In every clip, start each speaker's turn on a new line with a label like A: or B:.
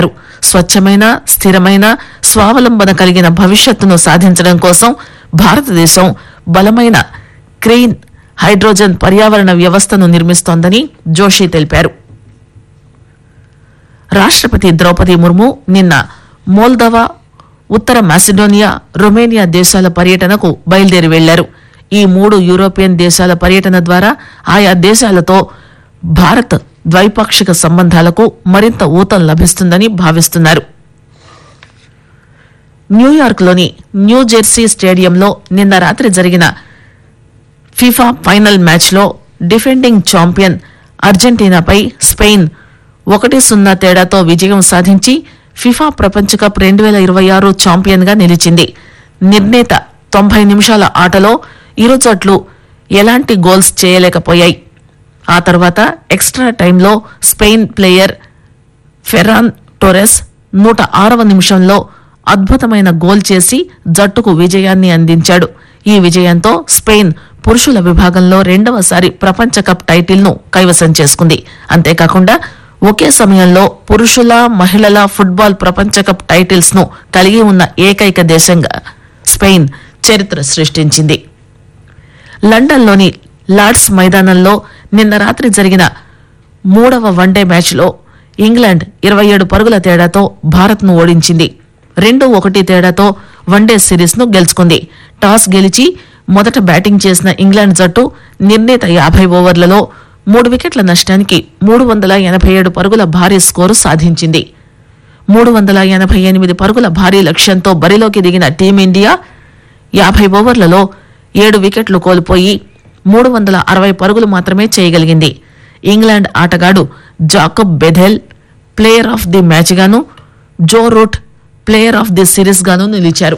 A: తెలిపారు స్వచ్ఛమైన స్థిరమైన స్వావలంబన కలిగిన భవిష్యత్తును సాధించడం కోసం భారతదేశం బలమైన క్లీన్ హైడ్రోజన్ పర్యావరణ వ్యవస్థను నిర్మిస్తోందని జోషి తెలిపారు రాష్ట్రపతి ద్రౌపది ముర్ము నిన్న మోల్దవా ఉత్తర మాసిడోనియా రొమేనియా దేశాల పర్యటనకు బయలుదేరి వెళ్లారు ఈ మూడు యూరోపియన్ దేశాల పర్యటన ద్వారా ఆయా దేశాలతో భారత్ ద్వైపాక్షిక సంబంధాలకు మరింత ఊతం లభిస్తుందని భావిస్తున్నారు న్యూయార్క్లోని న్యూ జెర్సీ స్టేడియంలో నిన్న రాత్రి జరిగిన ఫిఫా ఫైనల్ మ్యాచ్లో డిఫెండింగ్ ఛాంపియన్ అర్జెంటీనాపై స్పెయిన్ ఒకటి సున్నా తేడాతో విజయం సాధించి ఫిఫా ప్రపంచ కప్ రెండు వేల ఇరవై ఆరు ఛాంపియన్ గా నిలిచింది నిర్ణీత తొంభై నిమిషాల ఆటలో ఇరు జట్లు ఎలాంటి గోల్స్ చేయలేకపోయాయి ఆ తర్వాత ఎక్స్ట్రా టైంలో స్పెయిన్ ప్లేయర్ ఫెరాన్ టోరెస్ నూట ఆరవ నిమిషంలో అద్భుతమైన గోల్ చేసి జట్టుకు విజయాన్ని అందించాడు ఈ విజయంతో స్పెయిన్ పురుషుల విభాగంలో రెండవసారి ప్రపంచ కప్ టైటిల్ను కైవసం చేసుకుంది అంతేకాకుండా ఒకే సమయంలో పురుషుల మహిళల ఫుట్బాల్ ప్రపంచ కప్ టైటిల్స్ ను కలిగి ఉన్న ఏకైక దేశంగా స్పెయిన్ చరిత్ర సృష్టించింది లండన్లోని లార్డ్స్ మైదానంలో నిన్న రాత్రి జరిగిన మూడవ వన్డే మ్యాచ్లో ఇంగ్లాండ్ ఇరవై ఏడు పరుగుల తేడాతో భారత్ను ఓడించింది రెండు ఒకటి తేడాతో వన్డే సిరీస్ను గెలుచుకుంది టాస్ గెలిచి మొదట బ్యాటింగ్ చేసిన ఇంగ్లాండ్ జట్టు నిర్ణీత యాభై ఓవర్లలో మూడు వికెట్ల నష్టానికి మూడు వందల ఎనభై ఏడు పరుగుల భారీ స్కోరు సాధించింది మూడు వందల ఎనభై ఎనిమిది పరుగుల భారీ లక్ష్యంతో బరిలోకి దిగిన టీమిండియా యాభై ఓవర్లలో ఏడు వికెట్లు కోల్పోయి మూడు వందల అరవై పరుగులు మాత్రమే చేయగలిగింది ఇంగ్లాండ్ ఆటగాడు Jacob Bethell player of the match గాను Joe Root player of the series గాను నిలిచారు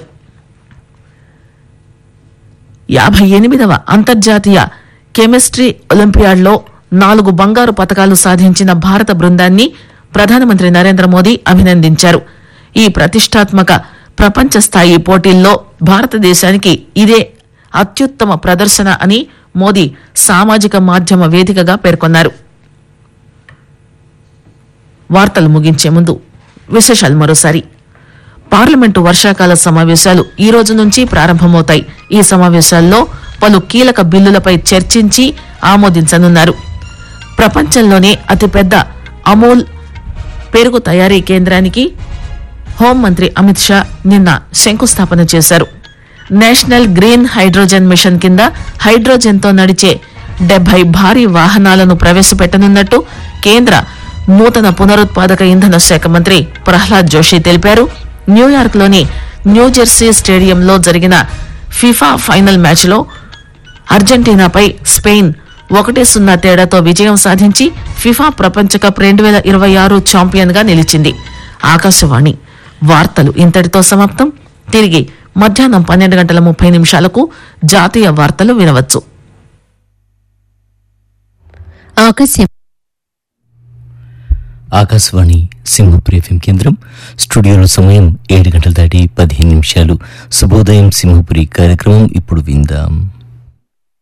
A: యాభై ఎనిమిదవ అంతర్జాతీయ కెమిస్ట్రీ ఒలింపియాడ్లో నాలుగు బంగారు పతకాలు సాధించిన భారత బృందాన్ని ప్రధానమంత్రి నరేంద్ర మోదీ అభినందించారు ఈ ప్రతిష్టాత్మక ప్రపంచ స్థాయి పోటీల్లో భారతదేశానికి ఇదే అత్యుత్తమ ప్రదర్శన అని మోదీ సామాజిక మాధ్యమ వేదికగా పేర్కొన్నారు వార్తలు ముగించే ముందు విశేషాలు మరోసారి పార్లమెంటు వర్షాకాల సమావేశాలు ఈ రోజు నుంచి ప్రారంభమవుతాయి ఈ సమావేశాల్లో పలు కీలక బిల్లులపై చర్చించి ఆమోదించనున్నారు ప్రపంచంలోనే అతిపెద్ద అమూల్ పెరుగు తయారీ కేంద్రానికి హోంమంత్రి అమిత్ షా నిన్న శంకుస్థాపన చేశారు నేషనల్ గ్రీన్ హైడ్రోజన్ మిషన్ కింద హైడ్రోజన్తో నడిచే డెబ్బై భారీ వాహనాలను ప్రవేశపెట్టనున్నట్టు కేంద్ర నూతన పునరుత్పాదక ఇంధన శాఖ మంత్రి ప్రహ్లాద్ జోషి తెలిపారు న్యూయార్క్లోని న్యూజెర్సీ స్టేడియంలో జరిగిన ఫిఫా ఫైనల్ మ్యాచ్లో అర్జెంటీనాపై స్పెయిన్ ఒకటి సున్నా తేడాతో విజయం సాధించి ఫిఫా ప్రపంచ కప్ రెండు వేల ఇరవై ఆరు ఛాంపియన్ గా నిలిచింది ఆకాశవాణి వార్తలు ఇంతటితో సమాప్తం తిరిగి మధ్యాహ్నం పన్నెండు గంటల ముప్పై నిమిషాలకు జాతీయ వార్తలు వినవచ్చు
B: ఆకాశం
C: ఆకాశవాణి సింహపురి ఎఫ్ఎం కేంద్రం స్టూడియోలో సమయం ఏడు గంటల దాటి పదిహేను నిమిషాలు శుభోదయం సింహపురి కార్యక్రమం ఇప్పుడు విందాం